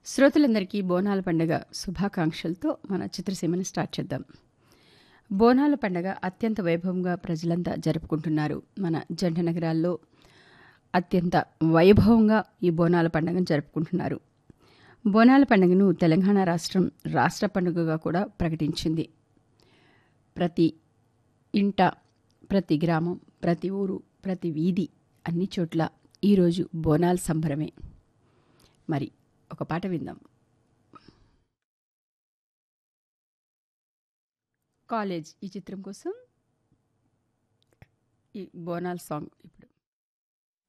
శ్రోతలందరికీ బోనాల పండుగ శుభాకాంక్షలతో మన చిత్రసీమని స్టార్ట్ చేద్దాం బోనాల పండుగ అత్యంత వైభవంగా ప్రజలంతా జరుపుకుంటున్నారు మన జంట నగరాల్లో అత్యంత వైభవంగా ఈ బోనాల పండుగను జరుపుకుంటున్నారు బోనాల పండుగను తెలంగాణ రాష్ట్రం రాష్ట్ర పండుగగా కూడా ప్రకటించింది ప్రతి ఇంట ప్రతి గ్రామం ప్రతి ఊరు ప్రతి వీధి అన్ని చోట్ల ఈరోజు బోనాల సంబరమే మరి ఒక పాట విందాం కాలేజ్ ఈ చిత్రం కోసం ఈ బోనాల్ సాంగ్ ఇప్పుడు